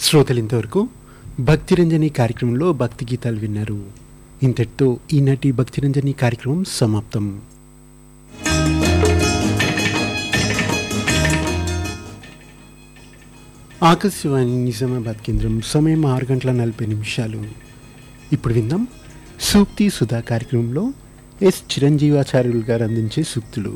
శ్రోతలు ఇంతవరకు భక్తిరంజని కార్యక్రమంలో భక్తి గీతాలు విన్నారు ఇంతటితో ఈనాటి భక్తిరంజని కార్యక్రమం సమాప్తం ఆకాశవాణి నిజామాబాద్ కేంద్రం సమయం ఆరు గంటల నలభై నిమిషాలు ఇప్పుడు విందాం సూక్తి సుధా కార్యక్రమంలో ఎస్ చిరంజీవాచార్యులు గారు అందించే సూక్తులు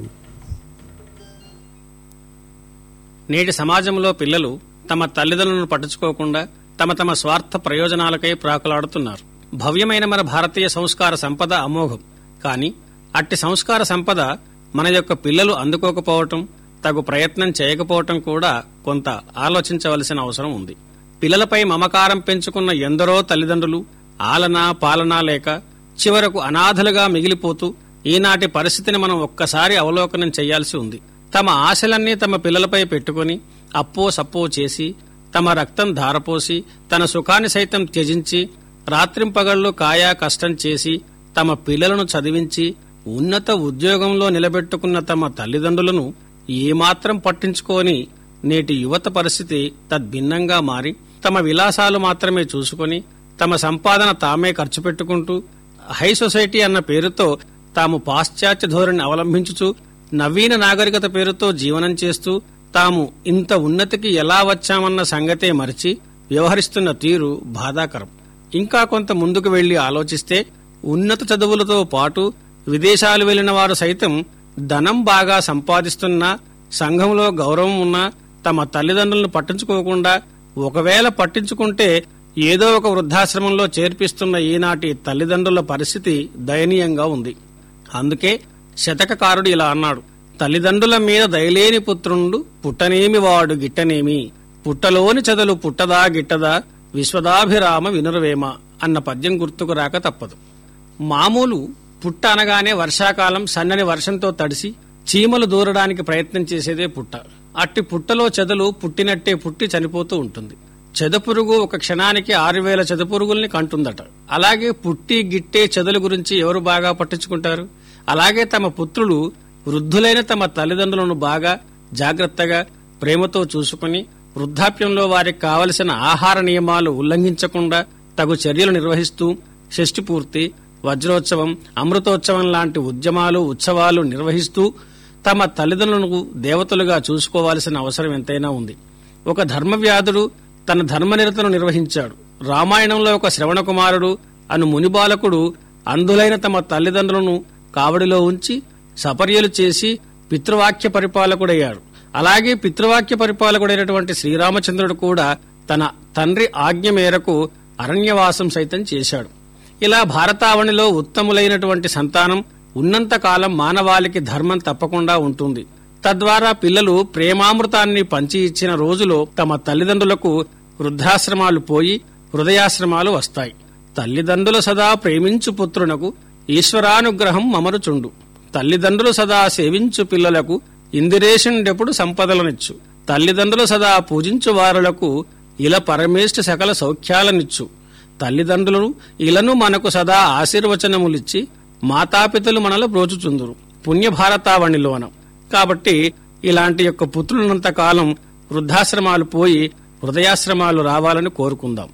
నేటి సమాజంలో పిల్లలు తమ తల్లిదండ్రులను పట్టించుకోకుండా తమ తమ స్వార్థ ప్రయోజనాలకై ప్రాకులాడుతున్నారు భవ్యమైన మన భారతీయ సంస్కార సంపద అమోఘం కాని అట్టి సంస్కార సంపద మన యొక్క పిల్లలు అందుకోకపోవటం తగు ప్రయత్నం చేయకపోవటం కూడా కొంత ఆలోచించవలసిన అవసరం ఉంది పిల్లలపై మమకారం పెంచుకున్న ఎందరో తల్లిదండ్రులు ఆలన పాలన లేక చివరకు అనాథలుగా మిగిలిపోతూ ఈనాటి పరిస్థితిని మనం ఒక్కసారి అవలోకనం చేయాల్సి ఉంది తమ ఆశలన్నీ తమ పిల్లలపై పెట్టుకుని అప్పో సప్పో చేసి తమ రక్తం ధారపోసి తన సుఖాన్ని సైతం త్యజించి రాత్రింపగళ్లు కాయా కష్టం చేసి తమ పిల్లలను చదివించి ఉన్నత ఉద్యోగంలో నిలబెట్టుకున్న తమ తల్లిదండ్రులను ఏమాత్రం పట్టించుకోని నేటి యువత పరిస్థితి తద్భిన్నంగా మారి తమ విలాసాలు మాత్రమే చూసుకొని తమ సంపాదన తామే ఖర్చు పెట్టుకుంటూ హై సొసైటీ అన్న పేరుతో తాము పాశ్చాత్య ధోరణి అవలంబించుచు నవీన నాగరికత పేరుతో జీవనం చేస్తూ తాము ఇంత ఉన్నతికి ఎలా వచ్చామన్న సంగతే మరిచి వ్యవహరిస్తున్న తీరు బాధాకరం ఇంకా కొంత ముందుకు వెళ్లి ఆలోచిస్తే ఉన్నత చదువులతో పాటు విదేశాలు వెళ్లిన వారు సైతం ధనం బాగా సంపాదిస్తున్నా సంఘంలో గౌరవం ఉన్నా తమ తల్లిదండ్రులను పట్టించుకోకుండా ఒకవేళ పట్టించుకుంటే ఏదో ఒక వృద్ధాశ్రమంలో చేర్పిస్తున్న ఈనాటి తల్లిదండ్రుల పరిస్థితి దయనీయంగా ఉంది అందుకే శతకకారుడు ఇలా అన్నాడు తల్లిదండ్రుల మీద దయలేని పుత్రుండు పుట్టనేమి వాడు గిట్టనేమి పుట్టలోని చదలు పుట్టదా గిట్టదా విశ్వదాభిరామ వినురవేమ అన్న పద్యం గుర్తుకు రాక తప్పదు మామూలు పుట్ట అనగానే వర్షాకాలం సన్నని వర్షంతో తడిసి చీమలు దూరడానికి ప్రయత్నం చేసేదే పుట్ట అట్టి పుట్టలో చెదలు పుట్టినట్టే పుట్టి చనిపోతూ ఉంటుంది చెదపురుగు ఒక క్షణానికి ఆరు వేల చెదపురుగుల్ని కంటుందట అలాగే పుట్టి గిట్టే చెదల గురించి ఎవరు బాగా పట్టించుకుంటారు అలాగే తమ పుత్రులు వృద్ధులైన తమ తల్లిదండ్రులను బాగా జాగ్రత్తగా ప్రేమతో చూసుకుని వృద్ధాప్యంలో వారికి కావలసిన ఆహార నియమాలు ఉల్లంఘించకుండా తగు చర్యలు నిర్వహిస్తూ షష్ఠి పూర్తి వజ్రోత్సవం అమృతోత్సవం లాంటి ఉద్యమాలు ఉత్సవాలు నిర్వహిస్తూ తమ తల్లిదండ్రులను దేవతలుగా చూసుకోవాల్సిన అవసరం ఎంతైనా ఉంది ఒక ధర్మవ్యాధుడు తన ధర్మనిరతను నిర్వహించాడు రామాయణంలో ఒక శ్రవణ కుమారుడు అను మునిబాలకుడు అంధులైన తమ తల్లిదండ్రులను కావడిలో ఉంచి సపర్యలు చేసి పితృవాక్య పరిపాలకుడయ్యాడు అలాగే పితృవాక్య పరిపాలకుడైనటువంటి శ్రీరామచంద్రుడు కూడా తన తండ్రి ఆజ్ఞ మేరకు అరణ్యవాసం సైతం చేశాడు ఇలా భారతావనిలో ఉత్తములైనటువంటి సంతానం ఉన్నంతకాలం మానవాళికి ధర్మం తప్పకుండా ఉంటుంది తద్వారా పిల్లలు ప్రేమామృతాన్ని పంచి ఇచ్చిన రోజులో తమ తల్లిదండ్రులకు వృద్ధాశ్రమాలు పోయి హృదయాశ్రమాలు వస్తాయి తల్లిదండ్రుల సదా ప్రేమించు పుత్రునకు ఈశ్వరానుగ్రహం మమరుచుండు తల్లిదండ్రులు సదా సేవించు పిల్లలకు ఇందిరేషుండెప్పుడు సంపదలనిచ్చు తల్లిదండ్రులు సదా పూజించు వారులకు ఇల పరమేష్ఠ సకల సౌఖ్యాలనిచ్చు తల్లిదండ్రులను ఇలను మనకు సదా ఆశీర్వచనములిచ్చి మాతాపితలు మనలో బ్రోచుచుందురు పుణ్యభారతావణిలోన కాబట్టి ఇలాంటి యొక్క పుత్రులంత కాలం వృద్ధాశ్రమాలు పోయి హృదయాశ్రమాలు రావాలని కోరుకుందాం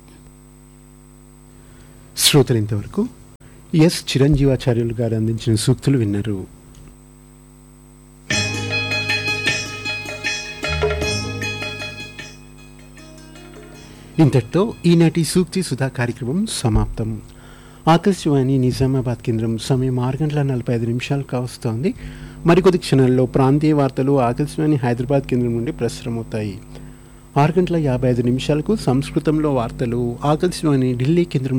శ్రోతలు ఇంతవరకు ఎస్ చిరంజీవాచార్యులు గారు అందించిన సూక్తులు విన్నారు ఇంతటితో ఈనాటి సూక్తి సుధా కార్యక్రమం సమాప్తం ఆకాశవాణి నిజామాబాద్ కేంద్రం సమయం ఆరు గంటల నలభై ఐదు నిమిషాలు కావస్తోంది మరికొద్ది క్షణాల్లో ప్రాంతీయ వార్తలు ఆకాశవాణి హైదరాబాద్ కేంద్రం నుండి ప్రసారమవుతాయి ఆరు గంటల యాభై ఐదు నిమిషాలకు సంస్కృతంలో వార్తలు ఆకాశవాణి ఢిల్లీ కేంద్రం